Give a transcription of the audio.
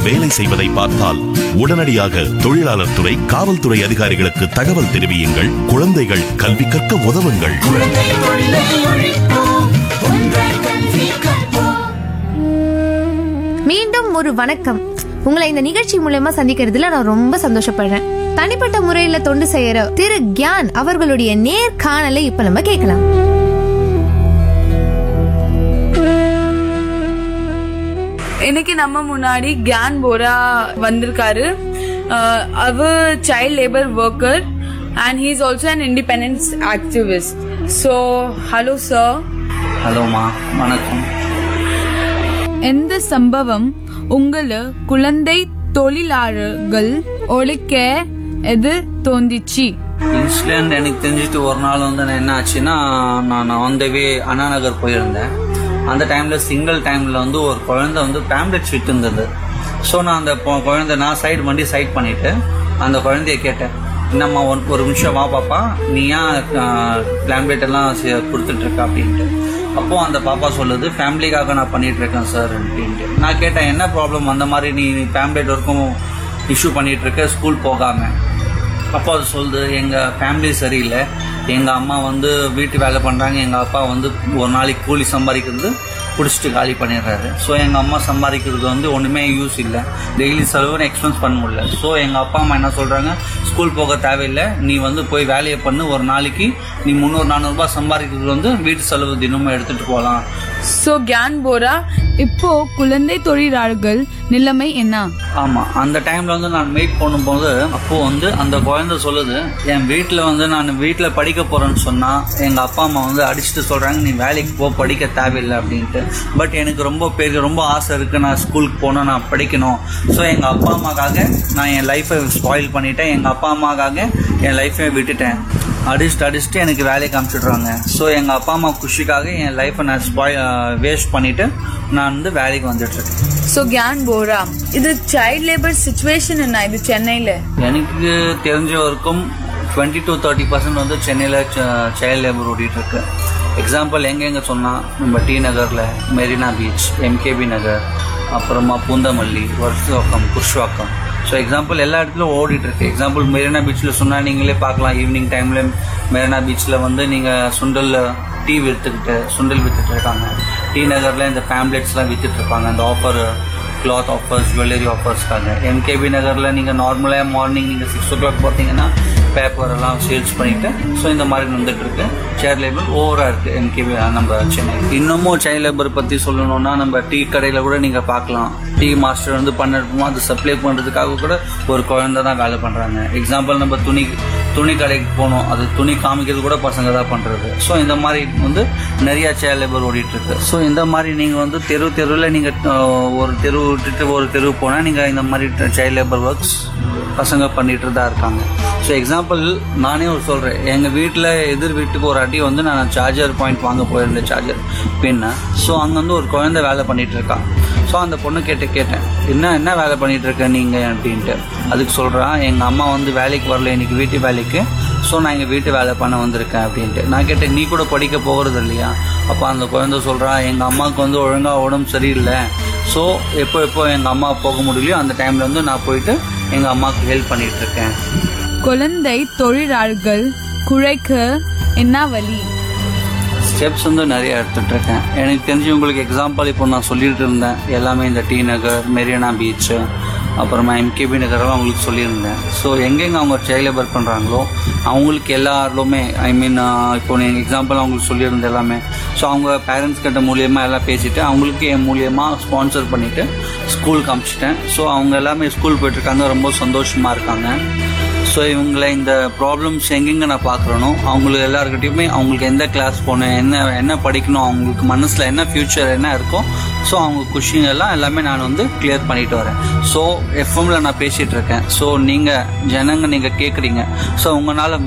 வேலை செய்வதை பார்த்தால் உடனடியாக தொழிலாளர் துறை காவல்துறை அதிகாரிகளுக்கு தகவல் தெரிவியுங்கள் குழந்தைகள் கல்வி கற்க உதவுங்கள் குழந்தை தொழிலை ஒழிப்போம் ஒன்றாய் கல்வி கற்போம் மீண்டும் ஒரு வணக்கம் உங்களை இந்த நிகழ்ச்சி மூலமா சந்திக்கிறதுல நான் ரொம்ப சந்தோஷப்படுறேன் தனிப்பட்ட முறையில தொண்டு செய்யற திரு கியான் அவர்களுடைய நேர்காணலை இப்ப நம்ம கேட்கலாம் இன்னைக்கு நம்ம முன்னாடி கியான் போரா வந்திருக்காரு அஹ், அவர் child labour worker and he is also an independence activist so hello sir ஹலோமா வணக்கம் எந்த சம்பவம் உங்களை குழந்தை தொழிலாளர்கள் ஒழிக்க எது தோந்திச்சு இன்சிடென்ட் எனக்கு தெரிஞ்சுட்டு ஒரு நாள் வந்து நான் என்ன ஆச்சுன்னா நான் ஆன் த வே அண்ணா நகர் போயிருந்தேன் அந்த டைம்ல சிங்கிள் டைம்ல வந்து ஒரு குழந்தை வந்து பேம்லெட்ஸ் விட்டு இருந்தது ஸோ நான் அந்த பொ- குழந்தை நான் சைடு வண்டி சைட் பண்ணிட்டு அந்த குழந்தைய கேட்டேன் என்னம்மா ஒன் ஒரு நிமிஷம் வா பாப்பா நீ ஏன் பேம்லெட் எல்லாம் சி- கொடுத்துட்டு இருக்க அப்படின்ட்டு அப்போ அந்த பாப்பா சொல்லுது ஃபேமிலிக்காக நான் பண்ணிட்டு இருக்கேன் சார் அப்படின்ட்டு நான் கேட்டேன் என்ன ப்ராப்ளம் அந்த மாதிரி நீ பேம்லெட் வரைக்கும் இஷ்யூ பண்ணிட்டு இருக்க ஸ்கூல் போகாம அப்பா அது சொல்லுது எங்கள் ஃபேமிலி சரியில்லை எங்கள் அம்மா வந்து வீட்டு வேலை பண்ணுறாங்க எங்கள் அப்பா வந்து ஒரு நாளைக்கு கூலி சம்பாதிக்கிறது குடிச்சிட்டு காலி பண்ணிடுறாரு ஸோ எங்கள் அம்மா சம்பாதிக்கிறது வந்து ஒன்றுமே யூஸ் இல்லை டெய்லி செலவுன்னு எக்ஸ்பென்ஸ் பண்ண முடியல ஸோ எங்கள் அப்பா அம்மா என்ன சொல்கிறாங்க ஸ்கூல் போக தேவையில்லை நீ வந்து போய் வேலையை பண்ணு ஒரு நாளைக்கு நீ முந்நூறு நானூறுபா சம்பாதிக்கிறது வந்து வீட்டு செலவு தினமும் எடுத்துகிட்டு போகலாம் ஸோ கியான் போரா இப்போ குழந்தை தொழிலாளர்கள் நிலைமை என்ன ஆமா அந்த டைம்ல வந்து நான் மீட் பண்ணும்போது அப்போ வந்து அந்த குழந்தை சொல்லுது என் வீட்டுல வந்து நான் வீட்டுல படிக்க போறேன்னு சொன்னா எங்க அப்பா அம்மா வந்து அடிச்சுட்டு சொல்றாங்க நீ வேலைக்கு போ படிக்க தேவையில்லை அப்படின்ட்டு பட் எனக்கு ரொம்ப பெரிய ரொம்ப ஆசை இருக்கு நான் ஸ்கூலுக்கு போகணும் நான் படிக்கணும் ஸோ எங்க அப்பா அம்மாக்காக நான் என் லைஃபை ஸ்பாயில் பண்ணிட்டேன் எங்க அப்பா அம்மாக்காக என் லைஃபை விட்டுட்டேன் அடிச்சுட்டு அடிச்சுட்டு எனக்கு வேலைக்கு அனுப்பிச்சிடுறாங்க ஸோ எங்கள் அப்பா அம்மா குஷிக்காக என் லைஃப்பை நான் ஸ்பாய் வேஸ்ட் பண்ணிட்டு நான் வந்து வேலைக்கு வந்துட்டு இருக்கேன் ஸோ கியான் போரா இது சைல்ட் லேபர் சுச்சுவேஷன் என்ன இது சென்னையில எனக்கு தெரிஞ்ச வரைக்கும் டுவெண்ட்டி டு தேர்ட்டி பர்சன்ட் வந்து சென்னையில் சைல்ட் லேபர் ஓடிட்டு இருக்கு எக்ஸாம்பிள் எங்கெங்க சொன்னால் நம்ம டி நகரில் மெரினா பீச் எம்கேபி நகர் அப்புறமா பூந்தமல்லி வருஷவாக்கம் குர்ஷ்வாக்கம் ஸோ எக்ஸாம்பிள் எல்லா இடத்துலையும் ஓடிட்டு இருக்கு எக்ஸாம்பிள் மெரினா பீச்சில் சொன்னால் நீங்களே பார்க்கலாம் ஈவினிங் டைமில் மெரினா பீச்சில் வந்து நீங்கள் சுண்டலில் டீ விற்றுக்கிட்டு சுண்டல் விற்றுட்டு இருக்காங்க டி நகரில் இந்த பேம்ப்ளெட்ஸ்லாம் விற்றுட்டு இருப்பாங்க அந்த ஆஃபர் கிளாத் ஆஃபர்ஸ் ஜுவல்லரி ஆஃபர்ஸ்க்காக எம்கேபி நகரில் நீங்கள் நார்மலாக மார்னிங் நீங்கள் சிக்ஸ் ஓ கிளாக் பார்த்தீங்கன்னா பேப்பர் எல்லாம் சேல்ஸ் பண்ணிட்டு ஸோ இந்த மாதிரி வந்துட்டு இருக்கு சைல்ட் லேபர் ஓவராக இருக்கு எம்கேபி நம்ம சென்னை இன்னமும் சைல்ட் லேபர் பற்றி சொல்லணும்னா நம்ம டீ கடையில் கூட நீங்கள் பார்க்கலாம் டீ மாஸ்டர் வந்து பண்ணிருப்போம் அது சப்ளை பண்ணுறதுக்காக கூட ஒரு குழந்தை தான் வேலை பண்ணுறாங்க எக்ஸாம்பிள் நம்ம துணி துணி கடைக்கு போகணும் அது துணி காமிக்கிறது கூட பசங்க தான் பண்ணுறது ஸோ இந்த மாதிரி வந்து நிறைய சைல்ட் லேபர் ஓடிட்டு இருக்கு ஸோ இந்த மாதிரி நீங்கள் வந்து தெரு தெருவில் நீங்கள் ஒரு தெரு விட்டுட்டு ஒரு தெரு போனால் நீங்கள் இந்த மாதிரி சைல்ட் லேபர் ஒர்க்ஸ் பசங்க பண்ணிட்டு தான் இருக்காங்க ஸோ எக்ஸாம்பிள் நானே ஒரு சொல்கிறேன் எங்கள் வீட்டில் எதிர் வீட்டுக்கு ஒரு அடி வந்து நான் சார்ஜர் பாயிண்ட் வாங்க போயிருந்தேன் சார்ஜர் பின்ன ஸோ அங்கே வந்து ஒரு குழந்தை வேலை பண்ணிட்டு இருக்கா ஸோ அந்த பொண்ணு கேட்டு கேட்டேன் என்ன என்ன வேலை பண்ணிட்டு இருக்க நீங்கள் அப்படின்ட்டு அதுக்கு சொல்கிறான் எங்கள் அம்மா வந்து வேலைக்கு வரல இன்னைக்கு வீட்டு வேலைக்கு ஸோ நான் எங்கள் வீட்டு வேலை பண்ண வந்திருக்கேன் அப்படின்ட்டு நான் கேட்டேன் நீ கூட படிக்க போகிறது இல்லையா அப்போ அந்த குழந்தை சொல்கிறான் எங்கள் அம்மாவுக்கு வந்து ஒழுங்காக உடம்பு சரியில்லை ஸோ எப்போ எப்போ எங்கள் அம்மா போக முடியலையோ அந்த டைமில் வந்து நான் போயிட்டு எங்கள் அம்மாவுக்கு ஹெல்ப் பண்ணிட்டு இருக்கேன் குழந்தை தொழிலாளர்கள் குறைக்க என்ன வழி ஸ்டெப்ஸ் வந்து நிறைய எடுத்துட்டு இருக்கேன் எனக்கு தெரிஞ்சு உங்களுக்கு எக்ஸாம்பிள் இப்போ நான் சொல்லிட்டு இருந்தேன் எல்லாமே இந்த டி நகர் மெரினா பீச்சு அப்புறமா எம்கேபி நகரெல்லாம் அவங்களுக்கு சொல்லியிருந்தேன் ஸோ எங்கெங்கே அவங்க சைல்ட் லேபர் பண்ணுறாங்களோ அவங்களுக்கு எல்லாருமே ஐ மீன் இப்போ நீங்கள் எக்ஸாம்பிள் அவங்களுக்கு சொல்லியிருந்தேன் எல்லாமே ஸோ அவங்க பேரண்ட்ஸ் கிட்ட மூலியமாக எல்லாம் பேசிட்டு அவங்களுக்கு என் மூலியமாக ஸ்பான்சர் பண்ணிவிட்டு ஸ்கூலுக்கு அனுப்பிச்சிட்டேன் ஸோ அவங்க எல்லாமே ஸ்கூல் போயிட்டுருக்காங்க ரொம்ப சந்தோஷமாக இருக்காங்க ஸோ இவங்களை இந்த ப்ராப்ளம்ஸ் எங்கெங்க நான் பார்க்குறேனோ அவங்களுக்கு எல்லாருக்கிட்டையுமே அவங்களுக்கு எந்த கிளாஸ் போகணும் என்ன என்ன படிக்கணும் அவங்களுக்கு மனசில் என்ன ஃப்யூச்சர் என்ன இருக்கோ ஸோ அவங்க கொஷின் எல்லாம் எல்லாமே நான் வந்து கிளியர் பண்ணிட்டு வரேன் ஸோ எஃப்எம்ல நான் பேசிட்டு இருக்கேன் ஸோ நீங்கள் ஜனங்க நீங்கள் கேட்குறீங்க ஸோ உங்களால்